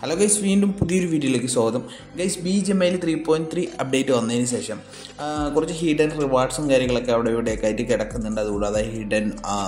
hello guys വീണ്ടും പുതിയൊരു വീഡിയോയിലേക്ക് സ്വാഗതം ഗൈസ് ബി ജി എം ഐയിൽ ത്രീ പോയിൻറ്റ് ത്രീ അപ്ഡേറ്റ് വന്നതിന് ശേഷം ആ, കുറച്ച് ഹിഡൻ റിവാർഡ്സും കാര്യങ്ങളൊക്കെ അവിടെ ഇവിടെയൊക്കെ ആയിട്ട് കിടക്കുന്നുണ്ട് അതുകൂടാതെ ഹിഡൻ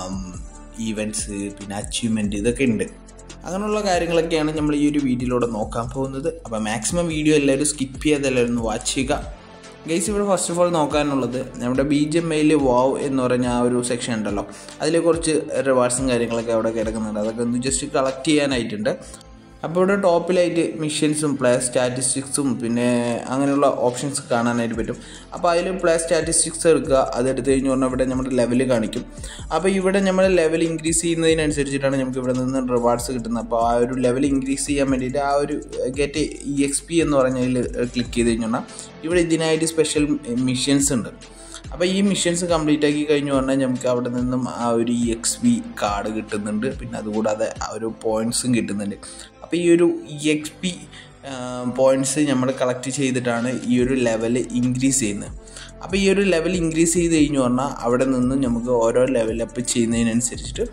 ഈവൻറ്റ്സ് പിന്നെ അച്ചീവ്മെൻറ്റ് ഇതൊക്കെ ഉണ്ട് അങ്ങനെയുള്ള കാര്യങ്ങളൊക്കെയാണ് നമ്മൾ ഈ ഒരു വീഡിയോയിലൂടെ നോക്കാൻ പോകുന്നത് അപ്പോൾ മാക്സിമം വീഡിയോ എല്ലാവരും സ്കിപ്പ് ചെയ്യാതെ എല്ലാവരും ഒന്ന് വാച്ച് ചെയ്യുക ഗൈസ് ഇവിടെ ഫസ്റ്റ് ഓഫ് ഓൾ നോക്കാനുള്ളത് നമ്മുടെ ബി ജി എം ഐയിൽ വാവ് എന്ന് പറഞ്ഞ ആ ഒരു സെക്ഷൻ ഉണ്ടല്ലോ അതിൽ കുറച്ച് റിവാർഡ്സും കാര്യങ്ങളൊക്കെ അവിടെ കിടക്കുന്നുണ്ട് അതൊക്കെ ഒന്ന് ജസ്റ്റ് കളക്ട് ചെയ്യാനായിട്ടുണ്ട് അപ്പോൾ ഇവിടെ ടോപ്പിലായിട്ട് മിഷൻസും പ്ലേ സ്റ്റാറ്റിസ്റ്റിക്സും പിന്നെ അങ്ങനെയുള്ള ഓപ്ഷൻസ് കാണാനായിട്ട് പറ്റും അപ്പോൾ അതിൽ പ്ലേ സ്റ്റാറ്റിസ്റ്റിക്സ് എടുക്കുക അതെടുത്ത് കഴിഞ്ഞ് പറഞ്ഞാൽ ഇവിടെ നമ്മുടെ ലെവൽ കാണിക്കും അപ്പോൾ ഇവിടെ നമ്മൾ ലെവൽ ഇൻക്രീസ് ചെയ്യുന്നതിനനുസരിച്ചിട്ടാണ് നമുക്ക് ഇവിടെ നിന്ന് റിവാർഡ്സ് കിട്ടുന്നത് അപ്പോൾ ആ ഒരു ലെവൽ ഇൻക്രീസ് ചെയ്യാൻ വേണ്ടിയിട്ട് ആ ഒരു ഗെറ്റ് ഇ എക്സ് പി എന്ന് പറഞ്ഞതിൽ ക്ലിക്ക് ചെയ്ത് കഴിഞ്ഞാൽ ഇവിടെ ഇതിനായിട്ട് സ്പെഷ്യൽ മിഷൻസ് ഉണ്ട് അപ്പോൾ ഈ മിഷൻസ് കംപ്ലീറ്റ് ആക്കി കഴിഞ്ഞു പറഞ്ഞാൽ നമുക്ക് അവിടെ നിന്നും ആ ഒരു ഇ എക്സ് ബി കാർഡ് കിട്ടുന്നുണ്ട് പിന്നെ അതുകൂടാതെ ആ ഒരു പോയിൻറ്സും കിട്ടുന്നുണ്ട് അപ്പോൾ ഈ ഒരു ഇ എക്സ് പി പോയിൻറ്റ്സ് നമ്മൾ കളക്ട് ചെയ്തിട്ടാണ് ഈ ഒരു ലെവൽ ഇൻക്രീസ് ചെയ്യുന്നത് അപ്പോൾ ഈ ഒരു ലെവൽ ഇൻക്രീസ് ചെയ്ത് കഴിഞ്ഞു പറഞ്ഞാൽ അവിടെ നിന്നും നമുക്ക് ഓരോ ലെവൽ അപ്പ് ചെയ്യുന്നതിനനുസരിച്ചിട്ട്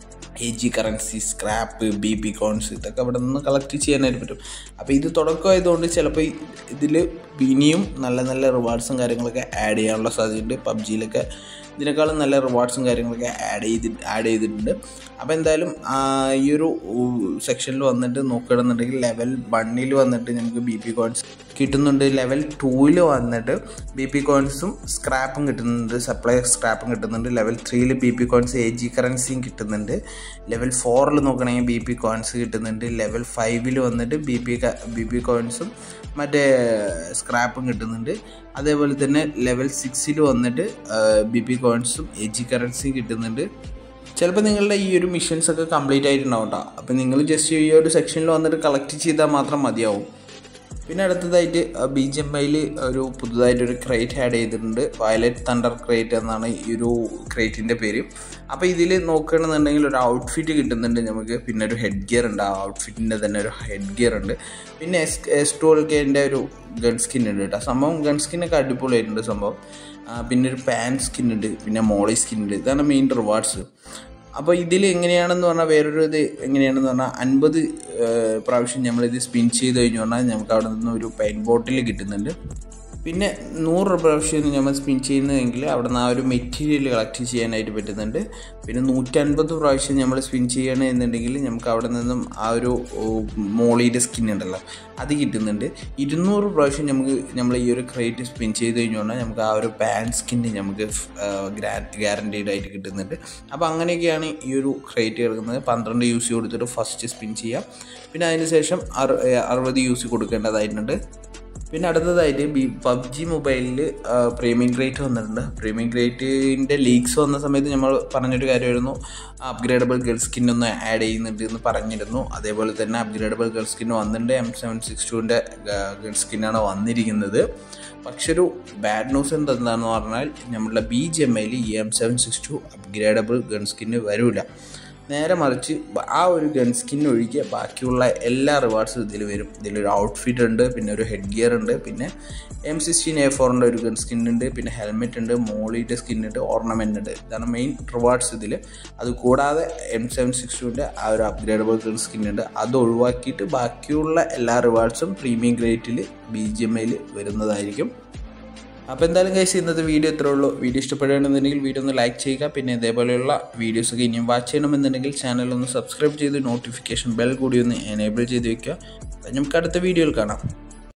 A G currency scrap B P coins ഇതൊക്കെ അവിടെ നിന്ന് കളക്ട് ചെയ്യാനായിട്ട് പറ്റും അപ്പോൾ ഇത് തുടക്കമായതുകൊണ്ട് ചിലപ്പോൾ ഇതിൽ ഇനിയും നല്ല നല്ല റിവാർഡ്സും കാര്യങ്ങളൊക്കെ ആഡ് ചെയ്യാനുള്ള സാധ്യതയുണ്ട് പബ്ജിയിലൊക്കെ ഇതിനേക്കാളും നല്ല റിവാർഡ്സും കാര്യങ്ങളൊക്കെ ആഡ് ചെയ്ത് ആഡ് ചെയ്തിട്ടുണ്ട് അപ്പോൾ എന്തായാലും ആ, ഈ ഒരു സെക്ഷനിൽ വന്നിട്ട് നോക്കുകയാണെന്നുണ്ടെങ്കിൽ ലെവൽ വണ്ണിൽ വന്നിട്ട് നമുക്ക് ബി പി കോയിൻസ് കിട്ടുന്നുണ്ട് ലെവൽ ടൂവിൽ വന്നിട്ട് ബി പി കോയിൻസും സ്ക്രാപ്പും കിട്ടുന്നുണ്ട് സപ്ലൈ സ്ക്രാപ്പും കിട്ടുന്നുണ്ട് ലെവൽ ത്രീയിൽ B P coins A G കറൻസിയും കിട്ടുന്നുണ്ട് ലെവൽ ഫോറിൽ നോക്കണമെങ്കിൽ ബി പി കോയിൻസ് കിട്ടുന്നുണ്ട് ലെവൽ ഫൈവിൽ വന്നിട്ട് ബി പി ബി പി കോയിൻസും മറ്റേ സ്ക്രാപ്പും കിട്ടുന്നുണ്ട് അതേപോലെ തന്നെ ലെവൽ സിക്സിൽ വന്നിട്ട് ബി പി കോയിൻസും എ ജി കറൻസിയും കിട്ടുന്നുണ്ട് ചിലപ്പോൾ നിങ്ങളുടെ ഈ ഒരു മിഷൻസ് ഒക്കെ കംപ്ലീറ്റ് ആയിട്ടുണ്ടാവും കേട്ടോ അപ്പോൾ നിങ്ങൾ ജസ്റ്റ് ഈ ഒരു സെക്ഷനിൽ വന്നിട്ട് കളക്ട് ചെയ്താൽ മാത്രം മതിയാവും പിന്നെ അടുത്തതായിട്ട് ബി ജി എം ഐയിൽ ഒരു പുതുതായിട്ടൊരു ക്രേറ്റ് ആഡ് ചെയ്തിട്ടുണ്ട് വയലറ്റ് തണ്ടർ ക്രേറ്റ് എന്നാണ് ഈ ഒരു ക്രേറ്റിൻ്റെ പേര് അപ്പോൾ ഇതിൽ നോക്കുകയാണെന്നുണ്ടെങ്കിൽ ഒരു ഔട്ട്ഫിറ്റ് കിട്ടുന്നുണ്ട് നമുക്ക് പിന്നെ ഒരു ഹെഡ് ഗിയർ ഉണ്ട് ആ ഔട്ട്ഫിറ്റിൻ്റെ തന്നെ ഒരു ഹെഡ് ഗിയർ ഉണ്ട് പിന്നെ എസ് എസ് ട്വൽ കെൻ്റെ ഒരു ഗൺ സ്കിൻ ഉണ്ട് കേട്ടോ സംഭവം ഗൺ സ്കിന്നൊക്കെ അടിപൊളിയായിട്ടുണ്ട് സംഭവം ആ, പിന്നെ ഒരു പാൻ സ്കിൻ ഉണ്ട് പിന്നെ മോളി സ്കിൻ ഉണ്ട് ഇതാണ് മെയിൻ റിവാർഡ്സ് അപ്പോൾ ഇതിൽ എങ്ങനെയാണെന്ന് പറഞ്ഞാൽ വേറൊരു ഇത് എങ്ങനെയാണെന്ന് പറഞ്ഞാൽ അൻപത് പ്രാവശ്യം നമ്മളിത് സ്പിൻ ചെയ്ത് കഴിഞ്ഞു പറഞ്ഞാൽ നമുക്ക് അവിടെ നിന്ന് ഒരു പെയിൻ ബോട്ടിൽ കിട്ടുന്നുണ്ട് പിന്നെ നൂറ് പ്രാവശ്യം നമ്മൾ സ്പിൻ ചെയ്യുന്നതെങ്കിൽ അവിടെ നിന്ന് ആ ഒരു മെറ്റീരിയൽ കളക്ട് ചെയ്യാനായിട്ട് പറ്റുന്നുണ്ട് പിന്നെ നൂറ്റൻപത് പ്രാവശ്യം നമ്മൾ സ്പിൻ ചെയ്യണമെന്നുണ്ടെങ്കിൽ നമുക്ക് അവിടെ നിന്നും ആ ഒരു ഓ, മോളിയുടെ സ്കിൻ ഉണ്ടല്ലോ അത് കിട്ടുന്നുണ്ട് ഇരുന്നൂറ് പ്രാവശ്യം നമുക്ക് നമ്മൾ ഈ ഒരു ക്രേറ്റ് സ്പിൻ ചെയ്ത് കഴിഞ്ഞു പറഞ്ഞാൽ നമുക്ക് ആ ഒരു പാൻ സ്കിന്ന് നമുക്ക് ഗ്യാരണ്ടീഡ് ആയിട്ട് കിട്ടുന്നുണ്ട് അപ്പോൾ അങ്ങനെയൊക്കെയാണ് ഈ ഒരു ക്രേറ്റ് കിടക്കുന്നത് പന്ത്രണ്ട് യൂസ് കൊടുത്തിട്ട് ഫസ്റ്റ് സ്പിൻ ചെയ്യാം പിന്നെ അതിന് ശേഷം അറു അറുപത് യൂസ് കൊടുക്കേണ്ടതായിട്ടുണ്ട് പിന്നെ അടുത്തതായിട്ട് ബി പബ്ജി മൊബൈലിൽ പ്രീമിയം ഗ്രേറ്റ് വന്നിട്ടുണ്ട് പ്രീമിയം ഗ്രേറ്റിൻ്റെ ലീക്സ് വന്ന സമയത്ത് നമ്മൾ പറഞ്ഞൊരു കാര്യമായിരുന്നു അപ്ഗ്രേഡബിൾ ഗേൾ സ്കിൻ ഒന്ന് ആഡ് ചെയ്യുന്നുണ്ട് എന്ന് പറഞ്ഞിരുന്നു അതേപോലെ തന്നെ അപ്ഗ്രേഡബിൾ ഗേൾ സ്കിൻ വന്നിട്ടുണ്ട് എം സെവൻ സിക്സ് ടുവിൻ്റെ ഗേൾ സ്കിന്നാണ് വന്നിരിക്കുന്നത് പക്ഷെ ഒരു ബാഡ് ന്യൂസ് എന്തെന്താണെന്ന് പറഞ്ഞാൽ നമ്മളുടെ ബി ജി എം ഐയിൽ ഈ M seven six two upgradable gun skin വരില്ല നേരെ മറിച്ച് ബ- ആ ഒരു ഗൺ സ്കിൻ ഒഴികെ ബാക്കിയുള്ള എല്ലാ റിവാർഡ്സും ഇതിൽ വരും ഇതിലൊരു ഔട്ട്ഫിറ്റ് ഉണ്ട് പിന്നെ ഒരു ഹെഡ് ഗിയർ ഉണ്ട് പിന്നെ എം സിക്സ്റ്റീൻ എ ഫോറിൻ്റെ ഒരു ഗൺ സ്കിൻ ഉണ്ട് പിന്നെ ഹെൽമെറ്റ് ഉണ്ട് മോളിയുടെ സ്കിൻ ഉണ്ട് ഓർണമെൻ്റ് ഉണ്ട് ഇതാണ് മെയിൻ റിവാർഡ്സ് ഇതിൽ അത് കൂടാതെ എം സെവൻ സിക്സ് ടുവിൻ്റെ ആ ഒരു അപ്ഗ്രേഡബിൾ ഗൺ സ്കിൻ ഉണ്ട് അത് ഒഴിവാക്കിയിട്ട് ബാക്കിയുള്ള എല്ലാ റിവാർഡ്സും പ്രീമിയം ഗ്രേറ്റിൽ ബി ജി എം ഐയിൽ വരുന്നതായിരിക്കും അപ്പോൾ എന്തായാലും കഴിച്ച് ഇന്നത്തെ വീഡിയോ ഇത്രേ ഉള്ളൂ വീഡിയോ ഇഷ്ടപ്പെടുകയാണെന്നുണ്ടെങ്കിൽ വീഡിയോ ഒന്ന് ലൈക്ക് ചെയ്യുക പിന്നെ ഇതേപോലെയുള്ള വീഡിയോസൊക്കെ ഇനിയും വാച്ച് ചെയ്യണമെന്നുണ്ടെങ്കിൽ ചാനൽ ഒന്ന് സബ്സ്ക്രൈബ് ചെയ്ത് നോട്ടിഫിക്കേഷൻ ബെൽ കൂടി ഒന്ന് എനേബിൾ ചെയ്ത് വെക്കുക അപ്പോൾ നമുക്ക് അടുത്ത വീഡിയോയിൽ കാണാം